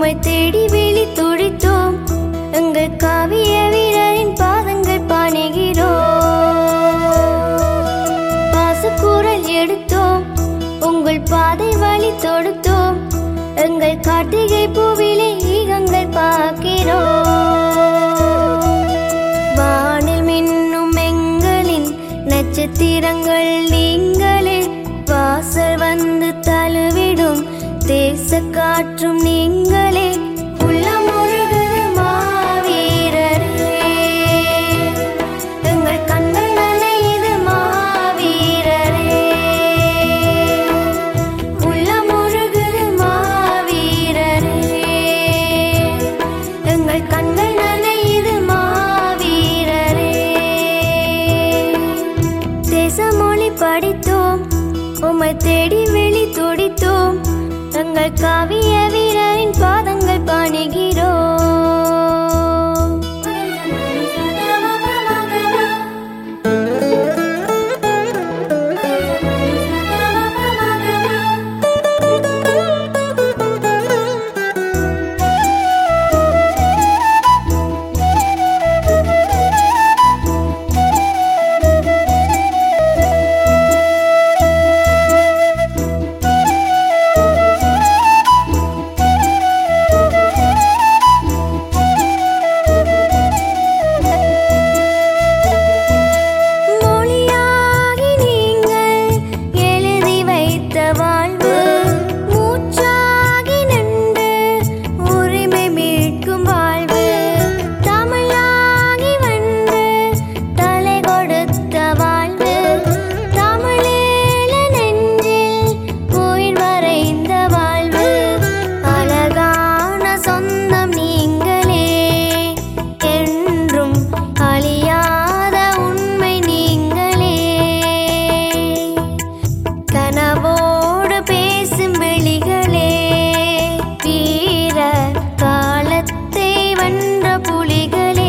உம்மை தேடி விழி துடித்தோம் எங்கள் காவிய வீரரின் பாதங்கள் பாணுகிறோம் பாசக்கூரல் எடுத்தோம் உங்கள் பாதை வழி தொடுத்தோம் எங்கள் கார்த்திகை பூவிலே ஈகங்கள் பார்க்கிறோம் வானில் மின்னும் எங்களின் நட்சத்திரங்கள் நீங்களே வாசல் வந்து தழுவிடும் தேச காற்றும் நீங்களே உள்ளம் உருகுது மாவீரரே எங்கள் கண்கள் நனையுது மாவீரரே உள்ளம் உருகுது மாவீரரே எங்கள் கண்கள் நனையுது மாவீரரே தேசமொழி படித்தோம் உம்மை தேடி வெளி துடித்தோம் எங்கள் காவிய வீரரின் பாதங்கள் பாணுகிறோம் மொழியாகி நீங்கள் எழுதி வைத்த வாழ்வு மூச்சாகி நின்று உரிமை மீட்கும் வாழ்வு தமிழாகி வந்து தலை கொடுத்த வாழ்வு தமிழேழ நெஞ்சில் உயிர் வரைந்த வாழ்வு அழகான சொந்தம் நீங்களே என்றும் அழியாத உண்மை நீங்களே கனவோடு பேசும் விழிகளே வீர காலத்தை வென்ற புலிகளே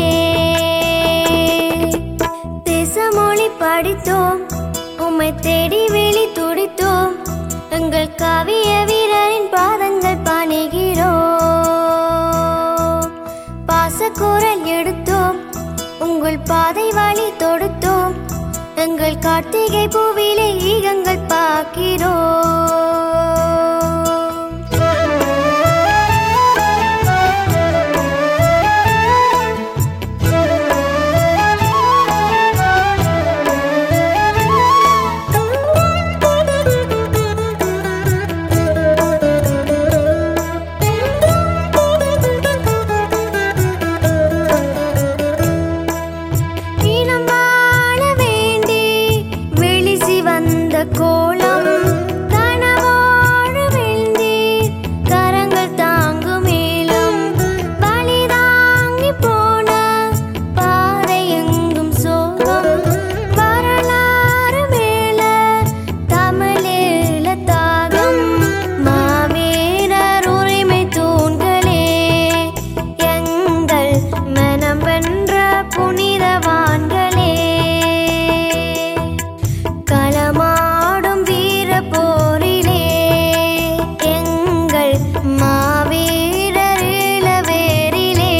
தேசமொழி படித்தோம் உம்மை தேடி வெளி துடித்தோம் எங்கள் காவிய வீரரின் பாதங்கள் பாணுகிறோம் பாசக்குரல் எடுத்தோம் உங்கள் பாதை வழி தொடுத்தோம் எங்கள் கார்த்திகை பூவிலே ஈகங்கள் பார்க்கிறோம் இனம் வாழ வேண்டி விழிசி வந்த கோலம் கனவோடு வெந்தி கரங்கள் தாங்கும் மேலும் வழி தாங்கி போன பாறை எங்கும் சோகம் வரலாறு மேல தமிழீழ தாகம் மாவீரர் உரிமை தூண்களே எங்கள் மனம் வென்ற புனிதவான்களே களமாடும் வீர போரிலே எங்கள் மாவீரர் இளவேரிலே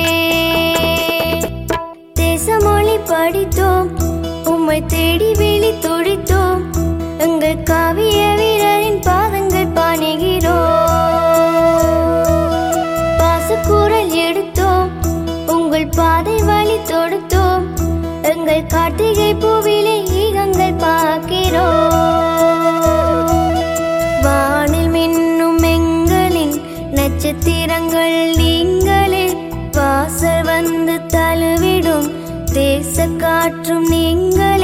தேசமொழி படித்தோம் உம்மை தேடி விழி துடித்தோம் எங்கள் காவிய வீரரின் பாதங்கள் பாணுகிறோம் பாசக்கூரல் எடுத்தோம் உங்கள் பாதை வழி தொடுத்தோம் எங்கள் கார்த்திகை பூவிலே ஈகங்கள் பார்க்கிறோம் வானில் மின்னும் எங்களின் நட்சத்திரங்கள் நீங்களே வாசல் வந்து தழுவிடும் தேச காற்றும் நீங்களே